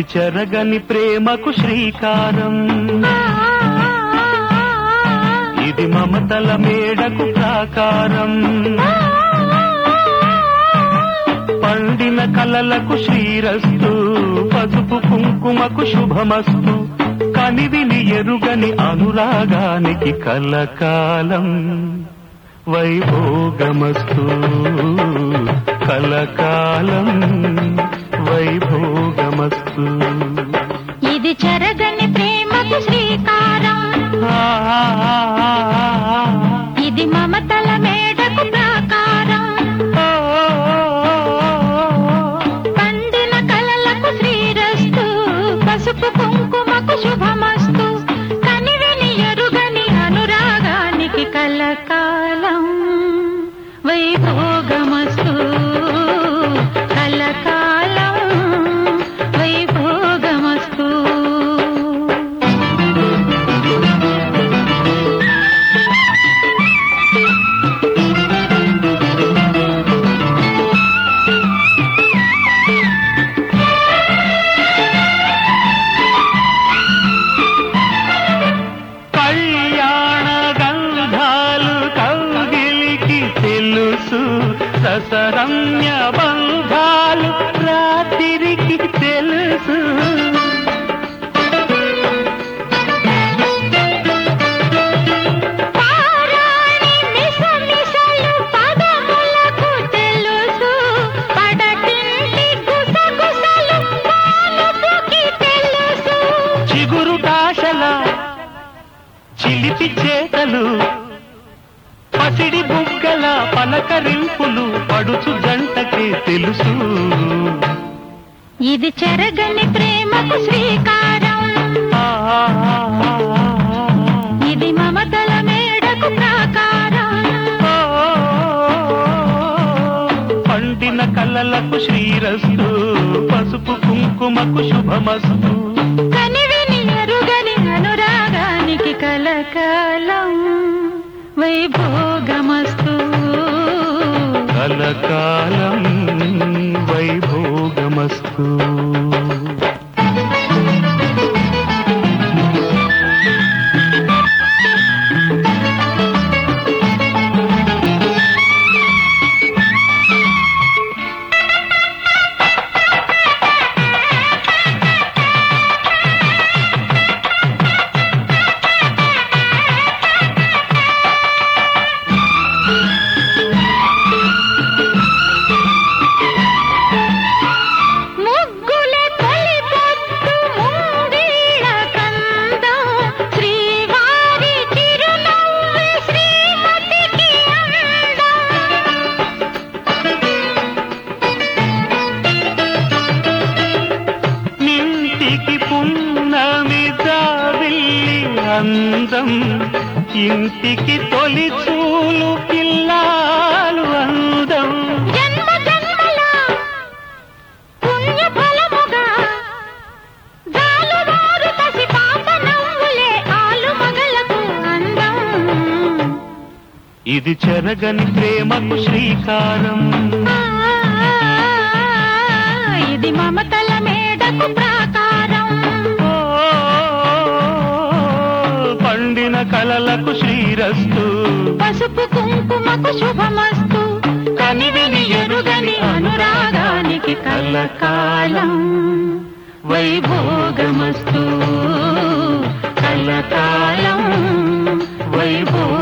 చెరగని ప్రేమకు శ్రీకారం ఇది మమతల మేడకు ప్రాకారం పండిన కలలకు శ్రీరస్తు పసుపు కుంకుమకు శుభమస్తు కనివిని ఎరుగని అనురాగానికి కలకాలం వైభోగమస్తు కలకాలం వైభోగమస్తు ఇది చెరగని ప్రేమకు శ్రీకారం ఆ, ఆ, ఆ, ఆ, ఆ. ఇది మమతల మేడకు ప్రాకారం ఓ, ఓ, ఓ, ఓ, ఓ. పండిన కలలకు శ్రీరస్తు పసుపు కుంకుమకు శుభమస్తు కనివిని ఎరుగని అనురాగానికి కలకాలం వైభోగమస్తు కలకాలం వైభోగమస్తు కళ్యాణ గంధాలు కౌగిలికి తెలుసు ససరమ్య బంధాలు రాత్రికి తెలుసు పారాణి మిసమిసలు పదములకు తెలుసు పడతింటి గుసగుసలు పానుపుకి తెలుసు చిగురు కాశల చిలిపి చేతలు పసిడి బుగ్గల పలకరింపులు పడుచు జంటకే తెలుసు ఇది చెరగని ప్రేమకు శ్రీకారం ఆ, ఆ, ఆ, ఆ, ఆ. ఇది మమతల మేడకు ప్రాకారం ఓ, పండిన కలలకు శ్రీరస్తు పసుపు కుంకుమకు శుభమస్తు కనివిని ఎరుగని అనురాగానికి కలకాలం వైభోగమస్తు కలకాలం వైభోగమస్తు ముగ్గులే తొలి పొద్దు ముంగిళ్ళ కందం శ్రీవారి చిరునవ్వు శ్రీమతికి అందం ఇంటికి పున్నమి జాబిల్లి అందం ఇంటికి తొలి చూలు పిల్లాలు అందం జన్మ జన్మల పుణ్య ఫలముగా జాలువారు పసి పాప నవ్వులే ఆలు మగలకు అందం ఇది చెరగని ప్రేమకు శ్రీకారం ఇది మమతల మేడకు ప్రాకారం ఓ, పండిన కలలకు శ్రీరస్తు పసుపు కుంకుమకు శుభమస్తు కనివిని ఎరుగని అనురాగానికి కలకాలం వైభోగమస్తు కలకాలం వైభోగ